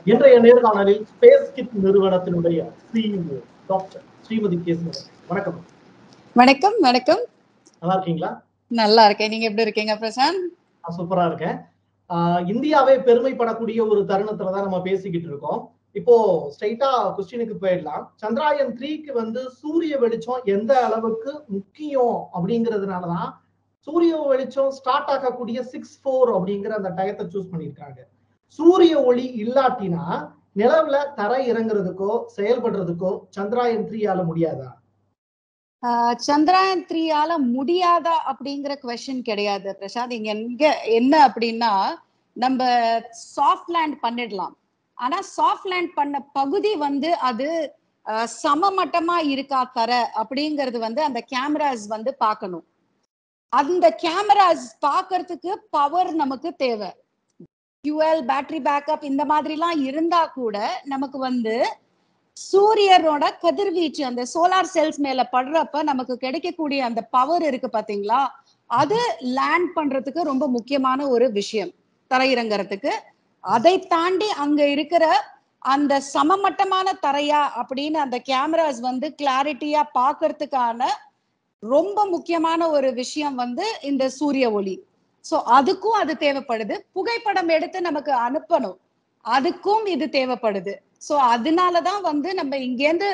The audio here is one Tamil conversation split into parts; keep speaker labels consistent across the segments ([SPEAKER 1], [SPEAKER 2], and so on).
[SPEAKER 1] இன்றைய நேர்காணலில் ஸ்பேஸ் கிட் நிறுவனத்தினுடைய சிஇஓ டாக்டர் ஸ்ரீமதி கேசவன் வணக்கம்
[SPEAKER 2] வணக்கம் வணக்கம்
[SPEAKER 1] நல்லா இருக்கீங்களா
[SPEAKER 2] நல்லா இருக்கேன் நீங்க எப்படி இருக்கீங்க பிரசாந்த்
[SPEAKER 1] நான் சூப்பரா இருக்கேன் ஆஹ் இந்தியாவே பெருமைப்படக்கூடிய ஒரு தருணத்துல தான் நம்ம பேசிக்கிட்டு இருக்கோம் இப்போ ஸ்ட்ரைட்டா கொஸ்டினுக்கு போயிடலாம் சந்திராயன் த்ரீக்கு வந்து சூரிய வெளிச்சம் எந்த அளவுக்கு முக்கியம் அப்படிங்கிறதுனாலதான் சூரிய வெளிச்சம் ஸ்டார்ட் ஆகக்கூடிய சிக்ஸ் ஃபோர் அப்படிங்கிற அந்த டயத்தை சூஸ் பண்ணியிருக்காங்க சூரிய ஒளி இல்லாட்டினா நிலவுல தரை இறங்குறதுக்கோ செயல்படுறதுக்கோ சந்திராயன் த்ரீயால முடியாதா
[SPEAKER 2] ஆஹ் சந்திராயன் த்ரீயால முடியாதா அப்படிங்கிற கொஸ்டின் கிடையாது பிரசாந்த் இங்க எங்க என்ன அப்படின்னா நம்ம சாஃப்ட் லேண்ட் பண்ணிடலாம் ஆனா சாஃப்ட் லேண்ட் பண்ண பகுதி வந்து அது ஆஹ் சமமட்டமா இருக்கா தர அப்படிங்கிறது வந்து அந்த கேமராஸ் வந்து பார்க்கணும் அந்த கேமராஸ் பார்க்கறதுக்கு பவர் நமக்கு தேவை ஃபியூவல் பேட்டரி பேக்கப் இந்த மாதிரிலாம் இருந்தா கூட நமக்கு வந்து சூரியனோட கதிர்வீச்சு அந்த சோலார் செல்ஸ் மேல படுறப்ப நமக்கு கிடைக்கக்கூடிய அந்த பவர் இருக்கு பாத்தீங்களா அது லேண்ட் பண்றதுக்கு ரொம்ப முக்கியமான ஒரு விஷயம் தரையிறங்கறதுக்கு அதை தாண்டி அங்க இருக்கிற அந்த சமமட்டமான தரையா அப்படின்னு அந்த கேமராஸ் வந்து கிளாரிட்டியா பாக்குறதுக்கான ரொம்ப முக்கியமான ஒரு விஷயம் வந்து இந்த சூரிய ஒளி சோ அதுக்கும் அது தேவைப்படுது புகைப்படம் எடுத்து நமக்கு அனுப்பணும் அதுக்கும் இது தேவைப்படுது சோ அதனாலதான் வந்து நம்ம இங்கேருந்து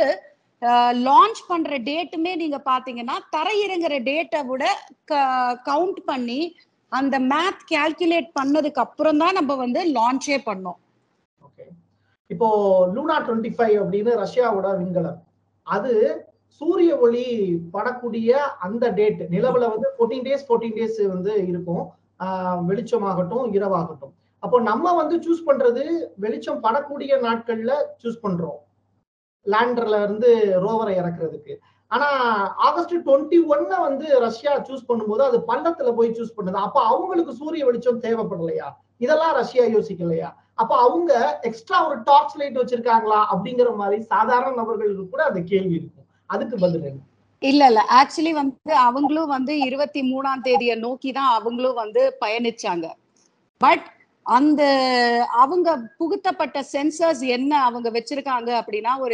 [SPEAKER 2] லான்ச் பண்ற டேட்டுமே நீங்க பாத்தீங்கன்னா தரையிறங்குற டேட்டை விட கவுண்ட் பண்ணி அந்த மேத் கால்குலேட் பண்ணதுக்கு அப்புறம் தான் நம்ம வந்து லான்ச்சே பண்ணோம்
[SPEAKER 1] ஓகே இப்போ லூனா டுவெண்ட்டி ஃபைவ் அப்படின்னு ரஷ்யாவோட விண்கலம் அது சூரிய ஒளி படக்கூடிய அந்த டேட் நிலவுல வந்து ஃபோர்டீன் டேஸ் ஃபோர்டீன் டேஸ் வந்து இருக்கும் ஆஹ் வெளிச்சமாகட்டும் இரவாகட்டும் அப்போ நம்ம வந்து சூஸ் பண்றது வெளிச்சம் படக்கூடிய நாட்கள்ல சூஸ் பண்றோம் லேண்டர்ல இருந்து ரோவரை இறக்குறதுக்கு ஆனா ஆகஸ்ட் டுவெண்ட்டி ஒன்ன வந்து ரஷ்யா சூஸ் பண்ணும்போது அது பள்ளத்துல போய் சூஸ் பண்ணுது அப்ப அவங்களுக்கு சூரிய வெளிச்சம் தேவைப்படலையா இதெல்லாம் ரஷ்யா யோசிக்கலையா அப்ப அவங்க எக்ஸ்ட்ரா ஒரு டார்ச் லைட் வச்சிருக்காங்களா அப்படிங்கிற மாதிரி சாதாரண நபர்களுக்கு கூட அந்த கேள்வி இருக்கும் அதுக்கு பதில் என்ன
[SPEAKER 2] இல்ல இல்ல ஆக்சுவலி வந்து அவங்களும் வந்து இருபத்தி மூணாம் தேதியை நோக்கி தான் அவங்களும் வந்து பயணிச்சாங்க பட் அந்த அவங்க புகுத்தப்பட்ட சென்சர்ஸ் என்ன அவங்க வச்சிருக்காங்க அப்படின்னா ஒரு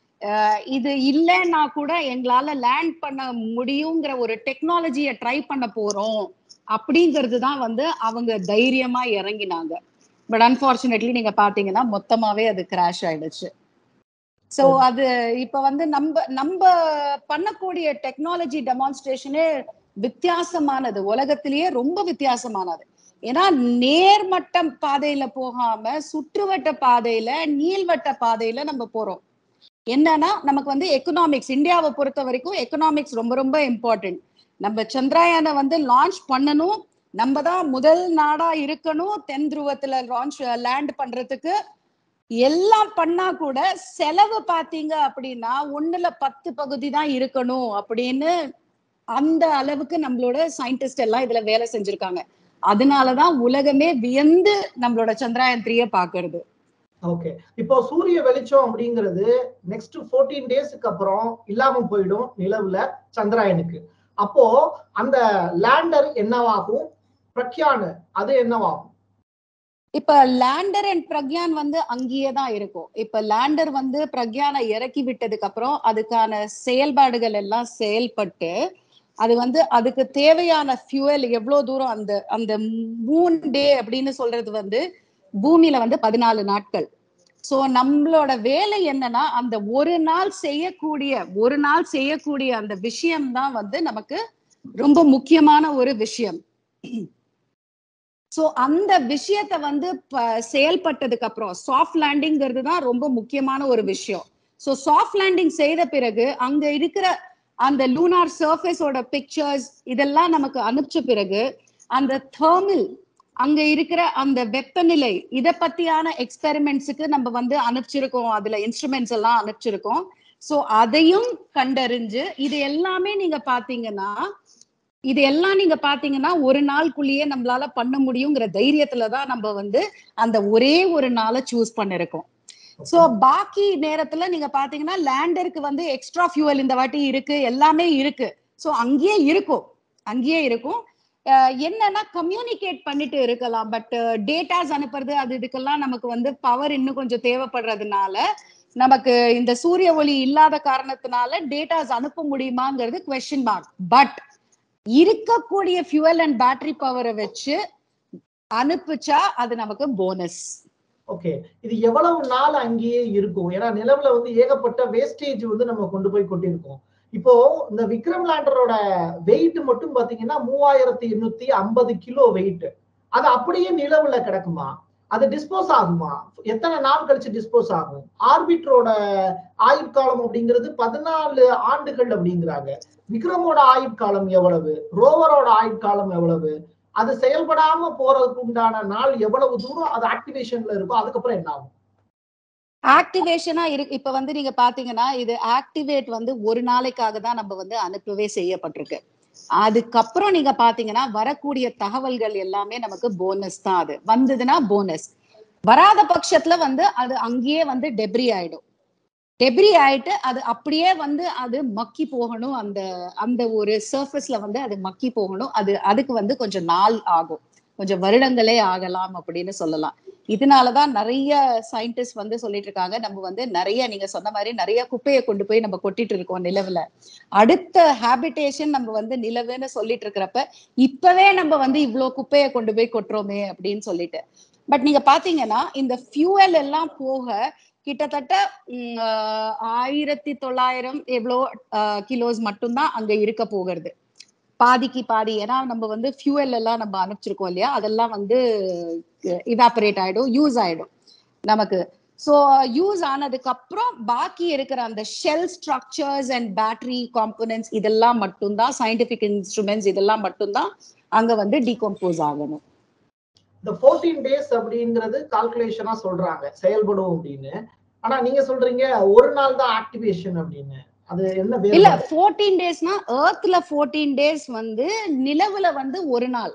[SPEAKER 2] இது இல்லைன்னா கூட எங்களால லேண்ட் பண்ண முடியுங்கிற ஒரு டெக்னாலஜியை ட்ரை பண்ண போறோம் அப்படிங்கிறது தான் வந்து அவங்க தைரியமா இறங்கினாங்க பட் அன்பார்ச்சுனேட்லி நீங்க பாத்தீங்கன்னா மொத்தமாவே அது கிராஷ் ஆயிடுச்சு சோ அது இப்ப வந்து நம்ம நம்ம பண்ணக்கூடிய டெக்னாலஜி டெமான்ஸ்ட்ரேஷனே வித்தியாசமானது உலகத்திலேயே ரொம்ப வித்தியாசமானது ஏன்னா நேர்மட்ட பாதையில போகாம சுற்றுவட்ட பாதையில நீள்வட்ட பாதையில நம்ம போறோம் என்னன்னா நமக்கு வந்து எக்கனாமிக்ஸ் இந்தியாவை பொறுத்த வரைக்கும் எக்கனாமிக்ஸ் ரொம்ப ரொம்ப இம்பார்ட்டன்ட் நம்ம சந்திராயனை வந்து லான்ச் பண்ணணும் நம்ம தான் முதல் நாடா இருக்கணும் தென் துருவத்துல லான்ச் லேண்ட் பண்றதுக்கு எல்லாம் பண்ணா கூட செலவு பாத்தீங்க அப்படின்னா ஒண்ணுல பத்து பகுதி தான் இருக்கணும் அப்படின்னு அந்த அளவுக்கு நம்மளோட சயின்டிஸ்ட் எல்லாம் இதுல வேலை செஞ்சிருக்காங்க அதனாலதான் உலகமே வியந்து நம்மளோட சந்திராயன் த்ரீய பாக்குறது
[SPEAKER 1] ஓகே இப்போ சூரிய வெளிச்சம் அப்படிங்கிறது நெக்ஸ்ட் ஃபோர்டீன் டேஸ்க்கு அப்புறம் இல்லாம போயிடும் நிலவுல சந்திராயனுக்கு அப்போ அந்த லேண்டர் என்னவாகும் பிரக்யான் அது என்னவாகும்
[SPEAKER 2] இப்ப லேண்டர் அண்ட் பிரக்யான் வந்து அங்கேயே தான் இருக்கும் இப்ப லேண்டர் வந்து பிரக்யானை இறக்கி விட்டதுக்கு அப்புறம் அதுக்கான செயல்பாடுகள் எல்லாம் செயல்பட்டு அது வந்து அதுக்கு தேவையான ஃபியூவல் எவ்வளவு தூரம் அந்த அந்த மூன் டே அப்படின்னு சொல்றது வந்து பூமியில வந்து பதினாலு நாட்கள் சோ நம்மளோட வேலை என்னன்னா அந்த ஒரு நாள் செய்யக்கூடிய ஒரு நாள் செய்யக்கூடிய அந்த விஷயம் தான் வந்து நமக்கு ரொம்ப முக்கியமான ஒரு விஷயம் சோ அந்த விஷயத்த வந்து செயல்பட்டதுக்கு அப்புறம் சாஃப்ட் லேண்டிங்கிறது தான் ரொம்ப முக்கியமான ஒரு விஷயம் சோ சாஃப்ட் லேண்டிங் செய்த பிறகு அங்க இருக்கிற அந்த லூனார் சர்ஃபேஸோட பிக்சர்ஸ் இதெல்லாம் நமக்கு அனுப்பிச்ச பிறகு அந்த தேர்மில் அங்க இருக்கிற அந்த வெப்பநிலை இத பத்தியான எக்ஸ்பெரிமெண்ட்ஸுக்கு நம்ம வந்து அனுப்பிச்சிருக்கோம் அதுல இன்ஸ்ட்ருமெண்ட்ஸ் எல்லாம் அனுப்பிச்சிருக்கோம் சோ அதையும் கண்டறிஞ்சு இது எல்லாமே நீங்க பாத்தீங்கன்னா இது எல்லாம் நீங்க பாத்தீங்கன்னா ஒரு நாளுக்குள்ளேயே நம்மளால பண்ண முடியுங்கிற தைரியத்துலதான் நம்ம வந்து அந்த ஒரே ஒரு நாளை சூஸ் பண்ணிருக்கோம் சோ பாக்கி நேரத்துல நீங்க பாத்தீங்கன்னா லேண்டருக்கு வந்து எக்ஸ்ட்ரா ஃபியூவல் இந்த வாட்டி இருக்கு எல்லாமே இருக்கு சோ அங்கேயே இருக்கும் அங்கேயே இருக்கும் அஹ், என்னன்னா கம்யூனிகேட் பண்ணிட்டு இருக்கலாம் பட் டேட்டாஸ் அனுப்புறது அது இதுக்கெல்லாம் நமக்கு வந்து பவர் இன்னும் கொஞ்சம் தேவைப்படுறதுனால நமக்கு இந்த சூரிய ஒளி இல்லாத காரணத்தினால டேட்டாஸ் அனுப்ப முடியுமாங்கிறது கொஸ்டின் மார்க் பட் இருக்கக்கூடிய ஃபியூவல் அண்ட் பேட்டரி பவரை வச்சு அனுப்பிச்சா அது நமக்கு போனஸ்
[SPEAKER 1] ஓகே இது எவ்வளவு நாள் அங்கேயே இருக்கும் ஏன்னா நிலவுல வந்து ஏகப்பட்ட வேஸ்டேஜ் வந்து நம்ம கொண்டு போய் கொட்டியிருக்கோம் இப்போ இந்த விக்ரம் லேண்டரோட வெயிட் மட்டும் பாத்தீங்கன்னா மூவாயிரத்தி எண்ணூத்தி ஐம்பது கிலோ வெயிட் அது அப்படியே நிலவுல கிடக்குமா அது டிஸ்போஸ் ஆகுமா எத்தனை நாள் கழிச்சு டிஸ்போஸ் ஆகும் ஆர்பிட்ரோட ஆயுட்காலம் அப்படிங்கிறது பதினாலு ஆண்டுகள் அப்படிங்கிறாங்க விக்ரமோட ஆயுட்காலம் எவ்வளவு ரோவரோட ஆயுட்காலம் எவ்வளவு அது செயல்படாம போறதுக்கு உண்டான நாள் எவ்வளவு தூரம் அது ஆக்டிவேஷன்ல இருக்கோ அதுக்கப்புறம் என்ன ஆகும்
[SPEAKER 2] ஆக்டிவேஷனா இருக்கு இப்ப வந்து நீங்க பாத்தீங்கன்னா இது ஆக்டிவேட் வந்து ஒரு நாளைக்காக தான் நம்ம வந்து அனுப்பவே செய்யப்பட்டிருக்கு அதுக்கப்புறம் நீங்க பாத்தீங்கன்னா வரக்கூடிய தகவல்கள் எல்லாமே நமக்கு போனஸ் தான் அது வந்ததுன்னா போனஸ் வராத பட்சத்துல வந்து அது அங்கேயே வந்து டெப்ரி ஆயிடும் டெப்ரி ஆயிட்டு அது அப்படியே வந்து அது மக்கி போகணும் அந்த அந்த ஒரு சர்ஃபேஸ்ல வந்து அது மக்கி போகணும் அது அதுக்கு வந்து கொஞ்சம் நாள் ஆகும் கொஞ்சம் வருடங்களே ஆகலாம் அப்படின்னு சொல்லலாம் இதனாலதான் நிறைய சயின்டிஸ்ட் வந்து சொல்லிட்டு இருக்காங்க நம்ம வந்து நிறைய நீங்க சொன்ன மாதிரி நிறைய குப்பையை கொண்டு போய் நம்ம கொட்டிட்டு இருக்கோம் நிலவுல அடுத்த ஹேபிடேஷன் நம்ம வந்து நிலவுன்னு சொல்லிட்டு இருக்கிறப்ப இப்பவே நம்ம வந்து இவ்வளவு குப்பையை கொண்டு போய் கொட்டுறோமே அப்படின்னு சொல்லிட்டு பட் நீங்க பாத்தீங்கன்னா இந்த ஃபியூவல் எல்லாம் போக கிட்டத்தட்ட உம், ஆஹ், ஆயிரத்தி தொள்ளாயிரம் எவ்வளோ கிலோஸ் மட்டும்தான் அங்க இருக்க போகிறது பாதிக்கு பாதி ஏன்னா நம்ம வந்து ஃபியூவல் எல்லாம் நம்ம அனுப்பிச்சிருக்கோம் இல்லையா அதெல்லாம் வந்து இவாபரேட் ஆயிடும் யூஸ் ஆயிடும் நமக்கு ஸோ யூஸ் ஆனதுக்கு அப்புறம் பாக்கி இருக்கிற அந்த shell structures and battery components இதெல்லாம் மட்டும்தான் சயின்டிபிக் இன்ஸ்ட்ருமெண்ட்ஸ் இதெல்லாம் மட்டும்தான் அங்க வந்து டீகம்போஸ் ஆகணும்
[SPEAKER 1] இந்த ஃபோர்டீன் டேஸ் அப்படிங்கிறது கால்குலேஷனா சொல்றாங்க செயல்படும் அப்படின்னு ஆனா நீங்க சொல்றீங்க ஒரு நாள் தான் ஆக்டிவேஷன் அப்படின்னு அது என்ன
[SPEAKER 2] இல்ல
[SPEAKER 1] வேறு
[SPEAKER 2] ஃபோர்டீன் டேஸ்னா ஏர்த்ல ஃபோர்டீன் டேஸ் வந்து நிலவுல வந்து ஒரு நாள்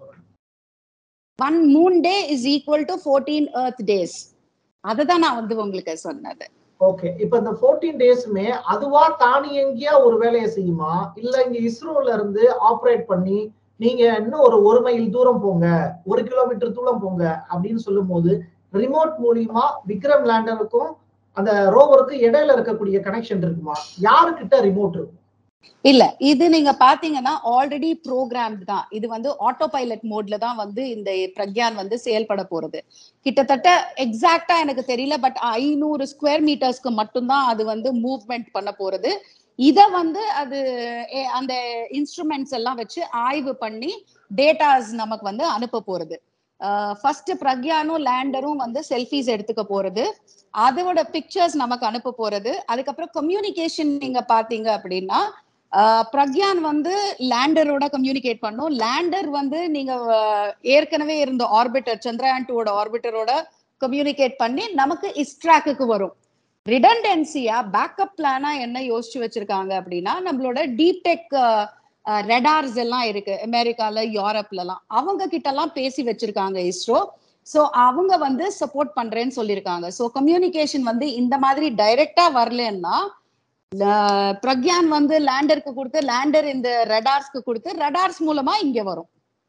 [SPEAKER 2] one moon day is equal to fourteen earth days அதுதான் நான் வந்து உங்களுக்கு சொன்னது
[SPEAKER 1] ஓகே இப்ப இந்த ஃபோர்டீன் டேஸுமே அதுவா தானியங்கியா ஒரு வேலையை செய்யுமா இல்ல இங்க இஸ்ரோல இருந்து ஆப்ரேட் பண்ணி நீங்க இன்னும் ஒரு ஒரு மைல் தூரம் போங்க ஒரு கிலோமீட்டர் தூரம் போங்க அப்படின்னு சொல்லும் போது ரிமோட் மூலியமா விக்ரம் லேண்டருக்கும் அந்த ரோவருக்கு இடையில இருக்கக்கூடிய கனெக்ஷன் இருக்குமா யாருக்கிட்ட ரிமோட் இருக்கும்
[SPEAKER 2] இல்ல இது நீங்க பாத்தீங்கன்னா ஆல்ரெடி ப்ரோக்ராம் தான் இது வந்து ஆட்டோ பைலட் மோட்ல தான் வந்து இந்த பிரக்யான் வந்து செயல்பட போறது கிட்டத்தட்ட எக்ஸாக்டா எனக்கு தெரியல பட் ஐநூறு ஸ்கொயர் மீட்டர்ஸ்க்கு மட்டும்தான் அது வந்து மூவ்மெண்ட் பண்ண போறது இத வந்து அது எ- அந்த இன்ஸ்ட்ருமெண்ட்ஸ் எல்லாம் வச்சு ஆய்வு பண்ணி டேட்டாஸ் நமக்கு வந்து அனுப்ப போறது ஃபர்ஸ்ட் பிரக்யானும் லேண்டரும் வந்து செல்ஃபிஸ் எடுத்துக்க போறது அதோட பிக்சர்ஸ் நமக்கு அனுப்ப போறது அதுக்கப்புறம் கம்யூனிகேஷன் நீங்க பாத்தீங்க அப்படின்னா ஆஹ் பிரக்யான் வந்து லேண்டரோட கம்யூனிகேட் பண்ணும் லேண்டர் வந்து நீங்க ஆஹ் ஏற்கனவே இருந்த ஆர்பிட்டர் சந்திரயான் டூவோட ஆர்பிட்டரோட கம்யூனிகேட் பண்ணி நமக்கு இஸ்ட்ராக்குக்கு வரும் ரிடண்டன்சியா பேக்கப் பிளானா என்ன யோசிச்சு வச்சிருக்காங்க அப்படின்னா நம்மளோட டீடெக் ரெடார்ஸ் எல்லாம் இருக்கு அமெரிக்கால யூரோப்ல எல்லாம் அவங்க கிட்ட எல்லாம் பேசி வச்சிருக்காங்க இஸ்ரோ சோ அவங்க வந்து சப்போர்ட் பண்றேன்னு சொல்லியிருக்காங்க சோ கம்யூனிகேஷன் வந்து இந்த மாதிரி டைரக்டா வரலன்னா ல- பிரக்யான் வந்து லேண்டருக்கு கொடுத்து லேண்டர் இந்த ரெடார்ஸ்க்கு கொடுத்து ரெடார்ஸ் மூலமா இங்க வரும்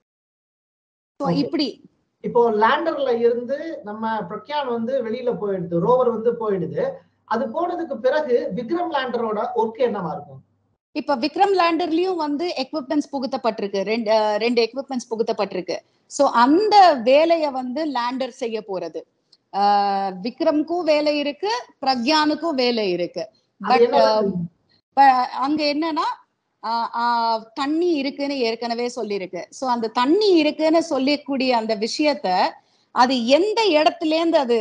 [SPEAKER 2] So,
[SPEAKER 1] Okay.
[SPEAKER 2] இப்படி
[SPEAKER 1] இப்போ லேண்டர்ல இருந்து நம்ம பிரக்யான் வந்து வெளியில போயிடுது ரோவர் வந்து போயிடுது அது போனதுக்கு பிறகு விக்ரம் லேண்டரோட ஒர்க் என்னவா இருக்கும்
[SPEAKER 2] இப்ப விக்ரம் லேண்டர்லயும் வந்து எக்விப்மெண்ட்ஸ் புகுத்தப்பட்டிருக்கு ரெண்டு அஹ், ரெண்டு எக்விப்மெண்ட்ஸ் புகுத்தப்பட்டிருக்கு சோ அந்த வேலையை வந்து லேண்டர் செய்ய போறது ஆஹ், விக்ரம்க்கும் வேலை இருக்கு பிரக்யானுக்கும் வேலை இருக்கு
[SPEAKER 1] அது
[SPEAKER 2] பட்
[SPEAKER 1] என்ன வேலை?
[SPEAKER 2] ப- அங்க என்னன்னா ஆஹ் ஆஹ் தண்ணி இருக்குன்னு ஏற்கனவே சொல்லியிருக்கு சோ அந்த தண்ணி இருக்குன்னு சொல்லக்கூடிய அந்த விஷயத்த அது எந்த இடத்துல இருந்து அது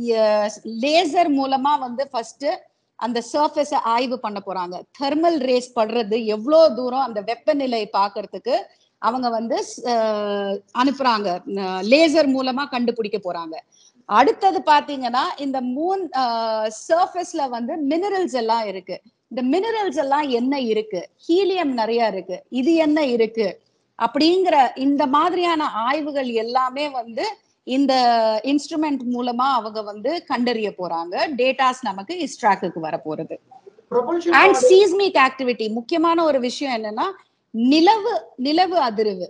[SPEAKER 2] லேசர் மூலமா வந்து ஃபர்ஸ்ட் அந்த சர்ஃபேஸ ஆய்வு பண்ண போறாங்க தெர்மல் ரேஸ் படுறது எவ்வளவு தூரம் அந்த வெப்பநிலை பார்க்கிறதுக்கு அவங்க வந்து அஹ், அனுப்புறாங்க லேசர் மூலமா கண்டுபிடிக்க போறாங்க அடுத்தது பாத்தீங்கன்னா இந்த மூன் சர்ஃபேஸ்ல வந்து மினரல்ஸ் எல்லாம் இருக்கு இந்த மினரல்ஸ் எல்லாம் என்ன இருக்கு ஹீலியம் நிறைய இருக்கு இது என்ன இருக்கு அப்படிங்கிற இந்த மாதிரியான ஆய்வுகள் எல்லாமே வந்து இந்த இன்ஸ்ட்ருமெண்ட் மூலமா அவங்க வந்து கண்டறிய போறாங்க டேட்டாஸ் நமக்கு இஸ்ட்ராக்குக்கு வர போறது
[SPEAKER 1] propulsion
[SPEAKER 2] and
[SPEAKER 1] model-
[SPEAKER 2] seismic activity முக்கியமான ஒரு விஷயம் என்னன்னா நிலவு நிலவு அதிர்வு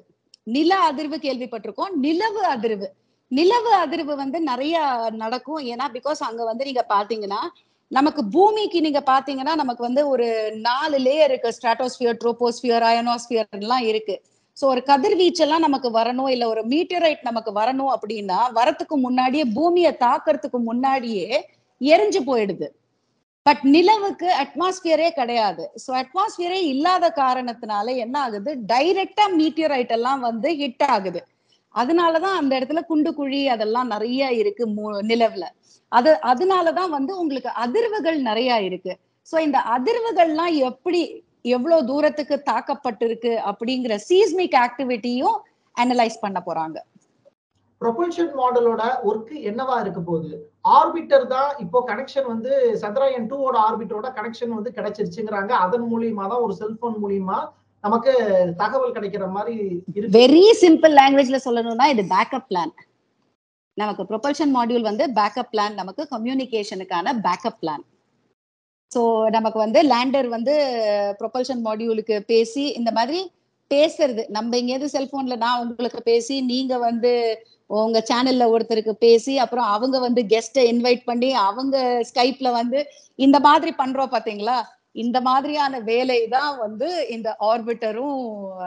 [SPEAKER 2] நில அதிர்வு கேள்விப்பட்டிருக்கோம் நிலவு அதிர்வு நிலவு அதிர்வு வந்து நிறைய நடக்கும் ஏன்னா பிகாஸ் அங்க வந்து நீங்க பாத்தீங்கன்னா நமக்கு பூமிக்கு நீங்க பாத்தீங்கன்னா நமக்கு வந்து ஒரு நாலு லேயர் இருக்கு ஸ்ட்ராட்டோஸ்பியர் ட்ரோபோஸ்பியர் அயனோஸ்பியர் எல்லாம் இருக்கு ஸோ ஒரு கதிர்வீச்செல்லாம் நமக்கு வரணும் இல்ல ஒரு மீட்டரைட் நமக்கு வரணும் அப்படின்னா வரத்துக்கு முன்னாடியே பூமியை தாக்கறதுக்கு முன்னாடியே எரிஞ்சு போயிடுது பட் நிலவுக்கு அட்மாஸ்பியரே கிடையாது ஸோ அட்மாஸ்பியரே இல்லாத காரணத்தினால என்ன ஆகுது டைரக்டா மீட்டியரைட் எல்லாம் வந்து ஹிட் ஆகுது அதனாலதான் அந்த இடத்துல குண்டு குழி அதெல்லாம் நிறைய இருக்கு நிலவுல அது அதனாலதான் வந்து உங்களுக்கு அதிர்வுகள் நிறைய இருக்கு ஸோ இந்த அதிர்வுகள்லாம் எப்படி எவ்வளவு தூரத்துக்கு தாக்கப்பட்டிருக்கு அப்படிங்கிற சீஸ்மிக் ஆக்டிவிட்டியும் அனலைஸ் பண்ண போறாங்க
[SPEAKER 1] ப்ரொபல்ஷன் மாடலோட ஒர்க் என்னவா இருக்க போகுது ஆர்பிட்டர் தான் இப்போ கனெக்ஷன் வந்து சந்திராயன் டூவோட ஆர்பிட்டரோட கனெக்ஷன் வந்து கிடைச்சிருச்சுங்கிறாங்க அதன் மூலியமா தான் ஒரு செல்போன் மூலியமா நமக்கு தகவல் கிடைக்கிற மாதிரி இருக்கு
[SPEAKER 2] வெரி சிம்பிள் லாங்குவேஜ்ல சொல்லணும்னா இது பேக்கப் பிளான் நமக்கு ப்ரொபல்ஷன் மாடியூல் வந்து பேக்கப் பிளான் நமக்கு கம்யூனிகேஷனுக்கான பேக்கப் பிளான் ஸோ நமக்கு வந்து லேண்டர் வந்து ப்ரொபல்ஷன் மாடியூலுக்கு பேசி இந்த மாதிரி பேசுறது நம்ம எங்கேயாவது செல்போன்ல நான் உங்களுக்கு பேசி நீங்க வந்து உங்க சேனல்ல ஒருத்தருக்கு பேசி அப்புறம் அவங்க வந்து கெஸ்ட்டை இன்வைட் பண்ணி அவங்க ஸ்கைப்ல வந்து இந்த மாதிரி பண்றோம் பாத்தீங்களா இந்த மாதிரியான வேலை தான் வந்து இந்த ஆர்பிட்டரும்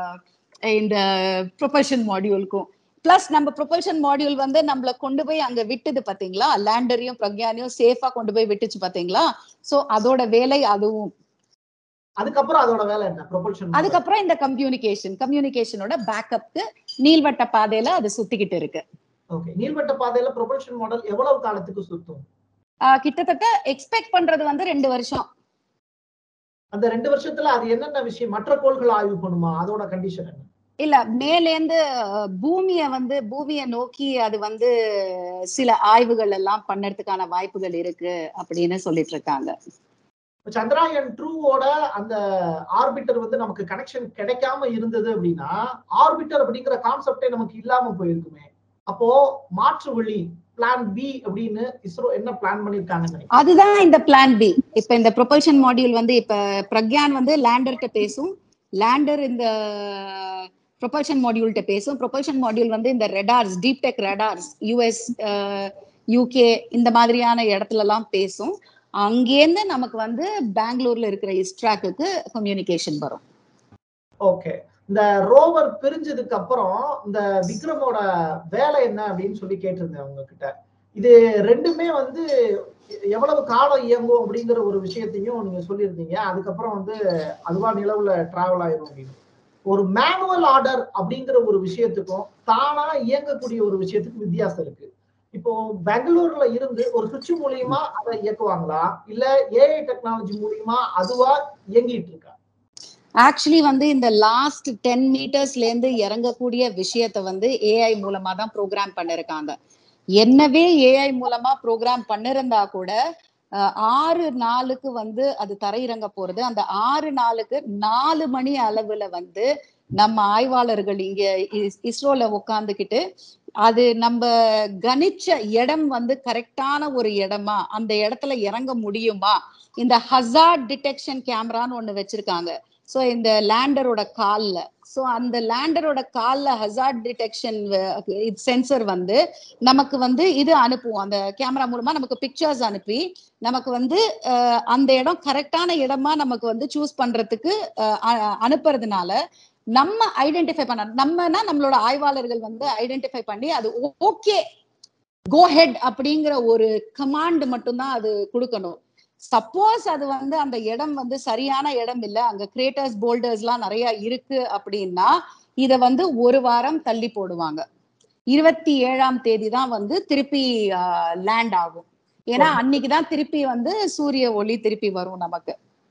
[SPEAKER 2] இந்த ப்ரொபல்ஷன் மாடியூலுக்கும் பிளஸ் நம்ம ப்ரொபல்ஷன் மாடியூல் வந்து நம்மள கொண்டு போய் அங்க விட்டுது பாத்தீங்களா லேண்டரையும் பிரக்யானையும் சேஃபா கொண்டு போய் விட்டுச்சு பாத்தீங்களா சோ அதோட வேலை அதுவும்
[SPEAKER 1] அதுக்கப்புறம் அதோட வேலை என்ன ப்ரொபல்ஷன்
[SPEAKER 2] அதுக்கப்புறம் இந்த கம்யூனிகேஷன் கம்யூனிகேஷனோட பேக்கப்க்கு நீள்வட்ட பாதையில அது சுத்திக்கிட்டு இருக்கு
[SPEAKER 1] ஓகே நீள்வட்ட பாதையில ப்ரொபல்ஷன் மாடல் எவ்வளவு காலத்துக்கு சுத்தும்
[SPEAKER 2] கிட்டத்தட்ட எக்ஸ்பெக்ட் பண்றது வந்து ரெண்டு வருஷம்
[SPEAKER 1] அந்த ரெண்டு வருஷத்துல அது என்னென்ன விஷயம் மற்ற கோள்கள் ஆய்வு பண்ணுமா அதோட கண்டிஷன் என்ன
[SPEAKER 2] இல்ல மேலேந்து பூமிய வந்து பூமிய நோக்கி அது வந்து சில ஆய்வுகள் எல்லாம் பண்ணறதுக்கான வாய்ப்புகள் இருக்கு அப்படின்னு சொல்லிட்டு இருக்காங்க
[SPEAKER 1] சந்திராயன் ட்ரூவோட அந்த ஆர்பிட்டர் வந்து நமக்கு கனெக்ஷன் கிடைக்காம இருந்தது அப்படின்னா ஆர்பிட்டர் அப்படிங்கிற கான்செப்டே நமக்கு இல்லாம போயிருக்குமே அப்போ மாற்று வழி பிளான் பி அப்படின்னு இஸ்ரோ என்ன பிளான் பண்ணிருக்காங்க
[SPEAKER 2] அதுதான் இந்த பிளான் பி இப்ப இந்த ப்ரொபல்ஷன் மாடியூல் வந்து இப்ப பிரக்யான் வந்து லேண்டர்கிட்ட பேசும் லேண்டர் இந்த ப்ரொபல்ஷன் மாடியூல்கிட்ட பேசும் ப்ரொபல்ஷன் மாடியூல் வந்து இந்த radars deep tech radars US UK இந்த மாதிரியான இடத்துல எல்லாம் பேசும் அங்கேருந்து நமக்கு வந்து பெங்களூர்ல இருக்கிற இஸ்ட்ராக்கு கம்யூனிகேஷன் வரும்
[SPEAKER 1] ஓகே இந்த ரோவர் பிரிஞ்சதுக்கு அப்புறம் இந்த விக்ரமோட வேலை என்ன அப்படின்னு சொல்லி கேட்டிருந்தேன் உங்ககிட்ட இது ரெண்டுமே வந்து எவ்வளவு காலம் இயங்கும் அப்படிங்கிற ஒரு விஷயத்தையும் நீங்க சொல்லியிருந்தீங்க அதுக்கப்புறம் வந்து அதுவா நிலவுல டிராவல் ஆயிரும் அப்படின்னு ஒரு மேனுவல் ஆர்டர் அப்படிங்கிற ஒரு விஷயத்துக்கும் தானா இயங்கக்கூடிய ஒரு விஷயத்துக்கு வித்தியாசம் இருக்கு இப்போ பெங்களூர்ல இருந்து ஒரு சுவிட்ச் மூலியமா அதை இயக்குவாங்களா இல்ல ஏஐ டெக்னாலஜி மூலியமா அதுவா இயங்கிட்டு இருக்கா
[SPEAKER 2] ஆக்சுவலி வந்து இந்த லாஸ்ட் டென் மீட்டர்ஸ்ல இருந்து இறங்கக்கூடிய விஷயத்த வந்து ஏஐ மூலமா தான் ப்ரோக்ராம் பண்ணிருக்காங்க என்னவே ஏஐ மூலமா ப்ரோக்ராம் பண்ணிருந்தா கூட ஆறு நாளுக்கு வந்து அது தரையிறங்க போறது அந்த ஆறு நாளுக்கு நாலு மணி அளவுல வந்து நம்ம ஆய்வாளர்கள் இங்க இஸ்ரோல உட்காந்துக்கிட்டு அது நம்ம கணிச்ச இடம் வந்து கரெக்டான ஒரு இடமா அந்த இடத்துல இறங்க முடியுமா இந்த ஹசார்ட் டிடெக்ஷன் கேமரான்னு ஒண்ணு வச்சிருக்காங்க ஸோ இந்த லேண்டரோட கால்ல ஸோ அந்த லேண்டரோட கால்ல ஹசார்ட் டிடெக்ஷன் சென்சர் வந்து நமக்கு வந்து இது அனுப்புவோம் அந்த கேமரா மூலமா நமக்கு பிக்சர்ஸ் அனுப்பி நமக்கு வந்து அந்த இடம் கரெக்டான இடமா நமக்கு வந்து சூஸ் பண்றதுக்கு அனுப்புறதுனால நம்ம ஐடென்டிஃபை பண்ண நம்மனா நம்மளோட ஆய்வாளர்கள் வந்து ஐடென்டிஃபை பண்ணி அது ஓகே கோ ஹெட் அப்படிங்கிற ஒரு கமாண்ட் மட்டும்தான் அது கொடுக்கணும் சப்போஸ் அது வந்து அந்த இடம் வந்து சரியான இடம் இல்ல அங்க கிரேட்டர்ஸ் போல்டர்ஸ் எல்லாம் நிறைய இருக்கு அப்படின்னா இத வந்து ஒரு வாரம் தள்ளி போடுவாங்க இருபத்தி ஏழாம் தேதி தான் வந்து திருப்பி லேண்ட் ஆகும் ஏன்னா அன்னைக்குதான் திருப்பி வந்து சூரிய ஒளி திருப்பி வரும் நமக்கு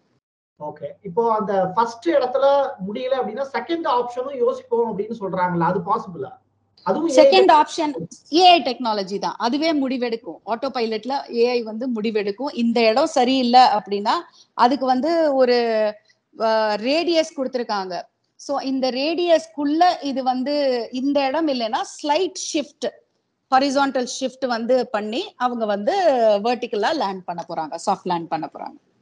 [SPEAKER 1] ஓகே இப்போ அந்த ஃபர்ஸ்ட் இடத்துல முடியல அப்படின்னா செகண்ட் ஆப்ஷனும் யோசிப்போம் அப்படின்னு சொல்றாங்களா அது பாசிபிளா அதுவும்
[SPEAKER 2] செகண்ட் ஆப்ஷன் ஏஐ டெக்னாலஜி தான் அதுவே முடிவெடுக்கும் ஆட்டோ பைலட்ல ஏஐ வந்து முடிவெடுக்கும் இந்த இடம் சரியில்லை அப்படின்னா அதுக்கு வந்து ஒரு ரேடியஸ் கொடுத்துருக்காங்க ஸோ இந்த ரேடியஸ்க்குள்ள இது வந்து இந்த இடம் இல்லைன்னா ஸ்லைட் ஷிஃப்ட் ஹாரிசான்டல் ஷிஃப்ட் வந்து பண்ணி அவங்க வந்து வெர்டிக்கலா லேண்ட் பண்ண போறாங்க சாஃப்ட் லேண்ட் பண்ண போறாங்க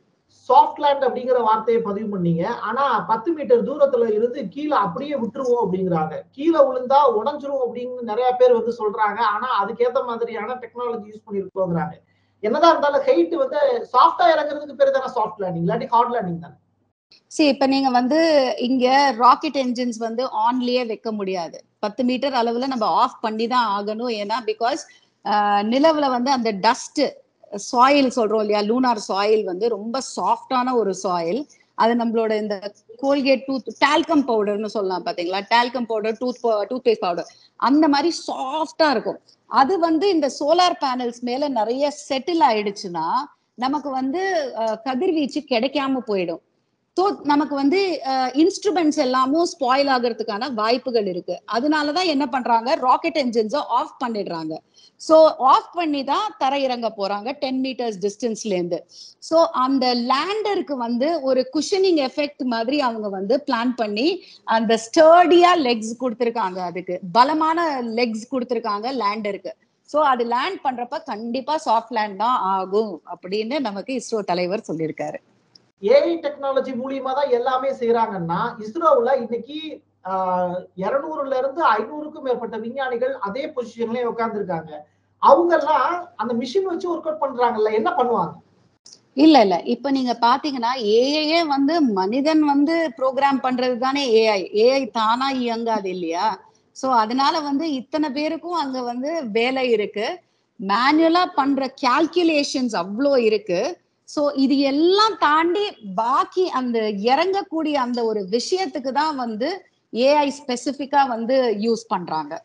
[SPEAKER 1] சாஃப்ட் லேண்ட் அப்படிங்கிற வார்த்தையை பதிவு பண்ணீங்க ஆனா பத்து மீட்டர் தூரத்துல இருந்து கீழே அப்படியே விட்டுருவோம் அப்படிங்கிறாங்க கீழே விழுந்தா உடஞ்சிரும் அப்படின்னு நிறைய பேர் வந்து சொல்றாங்க ஆனா அதுக்கேத்த மாதிரியான டெக்னாலஜி யூஸ் பண்ணிருக்கோங்கிறாங்க என்னதான் இருந்தாலும் ஹைட் வந்து சாஃப்டா இறங்குறதுக்கு பேர் தானே சாஃப்ட் லேண்டிங் இல்லாட்டி ஹார்ட் லேண்டிங் தானே
[SPEAKER 2] சரி இப்ப நீங்க வந்து இங்க ராக்கெட் என்ஜின்ஸ் வந்து ஆன்லயே வைக்க முடியாது பத்து மீட்டர் அளவுல நம்ம ஆஃப் பண்ணி தான் ஆகணும் ஏன்னா பிகாஸ் நிலவுல வந்து அந்த டஸ்ட் சாயில் சொல்றோம் இல்லையா லூனார் சாயில் வந்து ரொம்ப சாஃப்டான ஒரு சாயில் அது நம்மளோட இந்த கோல்கேட் டூத் டால்கம் பவுடர்னு சொல்லலாம் பாத்தீங்களா talcum powder tooth toothpaste powder அந்த மாதிரி சாஃப்டா இருக்கும் அது வந்து இந்த சோலார் பேனல்ஸ் மேல நிறைய செட்டில் ஆயிடுச்சுன்னா நமக்கு வந்து கதிர்வீச்சு கிடைக்காம போயிடும் ஸோ நமக்கு வந்து இன்ஸ்ட்ருமெண்ட்ஸ் எல்லாமும் ஸ்பாயில் ஆகிறதுக்கான வாய்ப்புகள் இருக்கு அதனாலதான் என்ன பண்றாங்க ராக்கெட் என்ஜின்ஸை ஆஃப் பண்ணிடுறாங்க ஸோ ஆஃப் பண்ணி தான் தரையிறங்க போறாங்க டென் மீட்டர்ஸ் டிஸ்டன்ஸ்ல இருந்து ஸோ அந்த லேண்டருக்கு வந்து ஒரு குஷனிங் எஃபெக்ட் மாதிரி அவங்க வந்து பிளான் பண்ணி அந்த ஸ்டர்டியா லெக்ஸ் கொடுத்துருக்காங்க அதுக்கு பலமான லெக்ஸ் கொடுத்துருக்காங்க லேண்டருக்கு ஸோ அது லேண்ட் பண்றப்ப கண்டிப்பா சாஃப்ட் லேண்ட் தான் ஆகும் அப்படின்னு நமக்கு இஸ்ரோ தலைவர் சொல்லியிருக்காரு
[SPEAKER 1] ஏஐ டெக்னாலஜி மூலியமா தான் எல்லாமே செய்யறாங்கன்னா இஸ்ரோவுல இன்னைக்கு இருநூறுல இருந்து ஐநூறுக்கும் மேற்பட்ட விஞ்ஞானிகள் அதே பொசிஷன்லயே உட்கார்ந்துருக்காங்க அவங்க எல்லாம் அந்த மிஷின் வச்சு ஒர்க் அவுட் பண்றாங்கல்ல என்ன பண்ணுவாங்க
[SPEAKER 2] இல்ல இல்ல இப்ப நீங்க பாத்தீங்கன்னா ஏஐயே வந்து மனிதன் வந்து ப்ரோக்ராம் பண்றது தானே ஏஐ ஏஐ தானா இயங்காது இல்லையா சோ அதனால வந்து இத்தனை பேருக்கும் அங்க வந்து வேலை இருக்கு மேனுவலா பண்ற கால்குலேஷன்ஸ் அவ்வளோ இருக்கு சோ இது எல்லாம் தாண்டி பாக்கி அந்த இறங்கக்கூடிய அந்த ஒரு விஷயத்துக்கு தான் வந்து ஏஐ ஸ்பெசிபிக்கா வந்து யூஸ் பண்றாங்க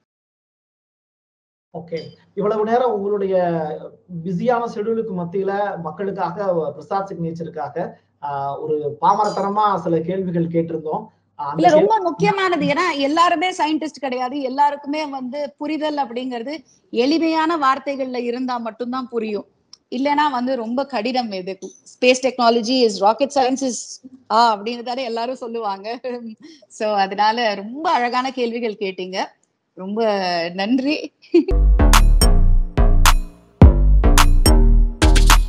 [SPEAKER 1] ஓகே இவ்வளவு நேரம் உங்களுடைய பிஸியான ஷெடியூலுக்கு மத்தியில மக்களுக்காக பிரசாத் சிக்னேச்சருக்காக ஒரு பாமரத்தனமா சில கேள்விகள் கேட்டிருந்தோம்
[SPEAKER 2] இல்ல ரொம்ப முக்கியமானது ஏன்னா எல்லாருமே சயின்டிஸ்ட் கிடையாது எல்லாருக்குமே வந்து புரிதல் அப்படிங்கிறது எளிமையான வார்த்தைகள்ல இருந்தா மட்டும்தான் புரியும் இல்லைன்னா வந்து ரொம்ப கடினம் இது space technology is rocket science is ah அப்படின்னு தானே எல்லாரும் சொல்லுவாங்க சோ அதனால ரொம்ப அழகான கேள்விகள் கேட்டீங்க ரொம்ப நன்றி